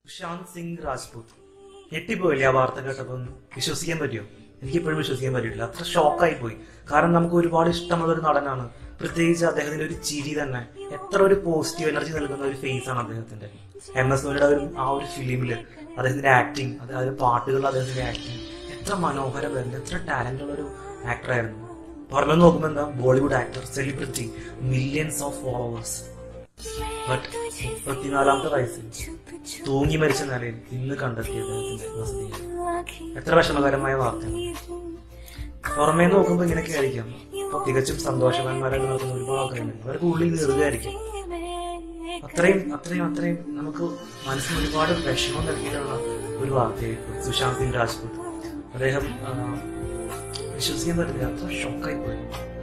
സുശാന്ത് സിംഗ് രാജ്പൂത് ഞെട്ടിപ്പോയില്ലേ ആ വാർത്ത കേട്ടപ്പം വിശ്വസിക്കാൻ പറ്റിയോ എനിക്ക് ഇപ്പോഴും വിശ്വസിക്കാൻ പറ്റിയിട്ടില്ല അത്ര ഷോക്കായി പോയി കാരണം നമുക്ക് ഒരുപാട് ഇഷ്ടമുള്ള ഒരു നടനാണ് പ്രത്യേകിച്ച് അദ്ദേഹത്തിന്റെ ഒരു ചിരി തന്നെ എത്ര ഒരു പോസിറ്റീവ് എനർജി നൽകുന്ന ഒരു ഫേസ് ആണ് അദ്ദേഹത്തിന്റെ എം എസ് ധോണിയുടെ ഒരു ആ ഒരു ഫിലിമില് അദ്ദേഹത്തിന്റെ ആക്ടിങ് അതായത് പാട്ടുകൾ അദ്ദേഹത്തിന്റെ ആക്ടിങ് എത്ര മനോഹരമായിരുന്നു എത്ര ടാലന്റ് ഉള്ള ഒരു ആക്ടറായിരുന്നു പുറമെ നോക്കുമ്പോൾ എന്താ Bollywood actor celebrity millions of followers but മുപ്പത്തിനാലാമത്തെ വയസ്സിൽ തൂങ്ങി മരിച്ച നിലയിൽ ഇന്ന് കണ്ടെത്തിയത് അദ്ദേഹത്തിന്റെ വസതിയിൽ എത്ര വിഷമകരമായ വാർത്തയാണ് പുറമേ നോക്കുമ്പോൾ ഇങ്ങനെയൊക്കെ ആയിരിക്കാം അപ്പൊ തികച്ചും സന്തോഷവാന്മാരായിട്ട് നടക്കുന്ന ഒരുപാട് ആൾക്കാരുണ്ട് അവർക്ക് ഉള്ളിൽ നീറുകയായിരിക്കും അത്രയും അത്രയും അത്രയും നമുക്ക് മനസ്സിന് ഒരുപാട് വിഷമം നൽകിയിട്ടുള്ള ഒരു വാർത്തയായിരിക്കും സുശാന്ത് സിംഗ് രാജ്പൂത് അദ്ദേഹം ആ, വിശ്വസിക്കാൻ പറ്റില്ല അത്ര ഷോക്കായി പോയി